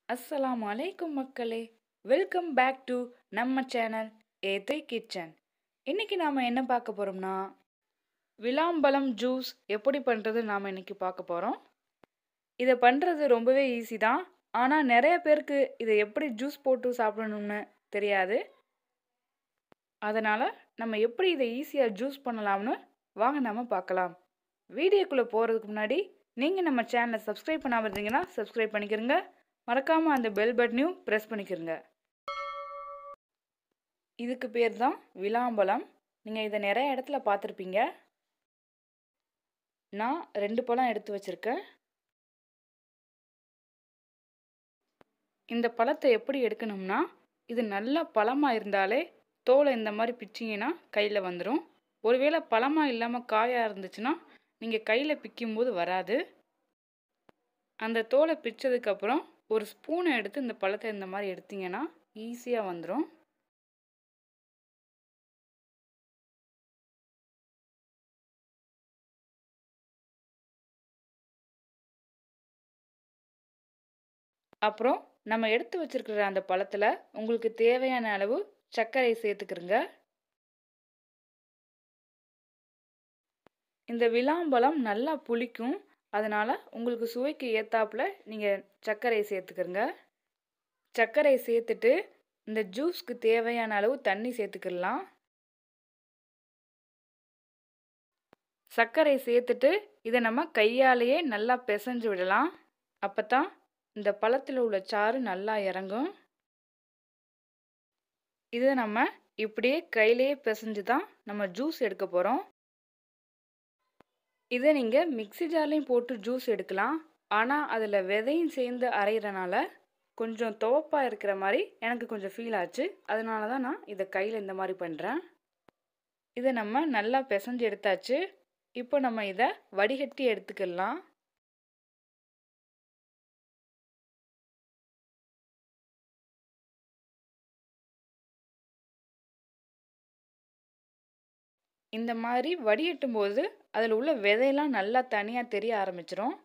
அஸ்ஸலாமு அலைக்கும் மக்களே வெல்கம் பேக் டு நம்ம சேனல் ஏத்தை கிச்சன் இன்னைக்கு நாம் என்ன பார்க்க போகிறோம்னா விளாம்பழம் ஜூஸ் எப்படி பண்ணுறது நாம் இன்னைக்கு பார்க்க போகிறோம் இதை பண்ணுறது ரொம்பவே ஈஸி தான் ஆனால் நிறைய பேருக்கு இதை எப்படி ஜூஸ் போட்டு சாப்பிடணும்னு தெரியாது அதனால் நம்ம எப்படி இதை ஈஸியாக ஜூஸ் பண்ணலாம்னு வாங்க நம்ம பார்க்கலாம் வீடியோக்குள்ளே போகிறதுக்கு முன்னாடி நீங்கள் நம்ம சேனலை சப்ஸ்கிரைப் பண்ணாமல் இருந்தீங்கன்னா சப்ஸ்கிரைப் பண்ணிக்கிறங்க மறக்காமல் அந்த பெல் பட்டனையும் ப்ரெஸ் பண்ணிக்கிறங்க இதுக்கு பேர் தான் விளாம்பழம் நீங்கள் இதை நிறைய இடத்துல பார்த்துருப்பீங்க நான் ரெண்டு பழம் எடுத்து வச்சுருக்கேன் இந்த பழத்தை எப்படி எடுக்கணும்னா இது நல்ல பழமாக இருந்தாலே தோலை இந்த மாதிரி பிச்சிங்கன்னா கையில் வந்துடும் ஒருவேளை பழமாக இல்லாமல் காயாக இருந்துச்சுன்னா நீங்கள் கையில் பிக்கும்போது வராது அந்த தோலை பிச்சதுக்கப்புறம் ஒரு ஸ்பூனை எடுத்து இந்த பழத்தை இந்த மாதிரி எடுத்தீங்கன்னா ஈஸியாக வந்துடும் அப்புறம் நம்ம எடுத்து வச்சிருக்கிற அந்த பழத்தில் உங்களுக்கு தேவையான அளவு சர்க்கரை சேர்த்துக்கிறங்க இந்த விளாம்பழம் நல்லா புளிக்கும் அதனால் உங்களுக்கு சுவைக்கு ஏற்றாப்புல நீங்கள் சர்க்கரை சேர்த்துக்கிறங்க சர்க்கரை சேர்த்துட்டு இந்த ஜூஸ்க்கு தேவையான அளவு தண்ணி சேர்த்துக்கிடலாம் சர்க்கரை சேர்த்துட்டு இதை நம்ம கையாலேயே நல்லா பிசைஞ்சு விடலாம் அப்போ தான் இந்த பழத்தில் உள்ள சாறு நல்லா இறங்கும் இதை நம்ம இப்படியே கையிலேயே பிசைஞ்சு தான் நம்ம ஜூஸ் எடுக்க போகிறோம் இதை நீங்கள் மிக்சி ஜார்லேயும் போட்டு ஜூஸ் எடுக்கலாம் ஆனால் அதில் விதையும் சேர்ந்து அரைகிறனால கொஞ்சம் துவப்பாக இருக்கிற மாதிரி எனக்கு கொஞ்சம் ஃபீல் ஆச்சு அதனால தான் நான் இதை கையில் இந்த மாதிரி பண்ணுறேன் இதை நம்ம நல்லா பிசைஞ்சு எடுத்தாச்சு இப்போ நம்ம இதை வடிகட்டி எடுத்துக்கலாம் இந்த மாதிரி வடிகட்டும் போது அதில் உள்ள விதையெல்லாம் நல்லா தனியாக தெரிய ஆரம்பிச்சிடும்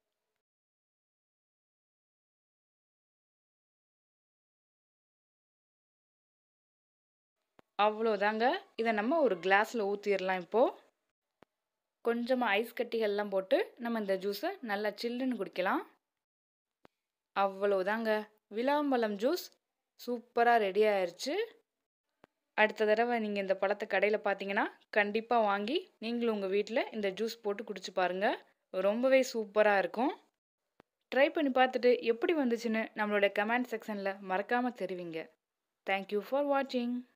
அவ்வளோதாங்க இதை நம்ம ஒரு கிளாஸில் ஊற்றிடலாம் இப்போது கொஞ்சமாக ஐஸ் கட்டிகள்லாம் போட்டு நம்ம இந்த ஜூஸை நல்லா சில்லுன்னு குடிக்கலாம் அவ்வளோதாங்க விளாம்பழம் ஜூஸ் சூப்பராக ரெடி ஆயிடுச்சு அடுத்த தடவை நீங்கள் இந்த பழத்தை கடையில் பார்த்தீங்கன்னா கண்டிப்பாக வாங்கி நீங்களும் உங்கள் வீட்டில் இந்த ஜூஸ் போட்டு குடிச்சு பாருங்கள் ரொம்பவே சூப்பராக இருக்கும் ட்ரை பண்ணி பார்த்துட்டு எப்படி வந்துச்சுன்னு நம்மளோட கமெண்ட் செக்ஷனில் மறக்காமல் தெரிவிங்க தேங்க்யூ ஃபார் வாட்சிங்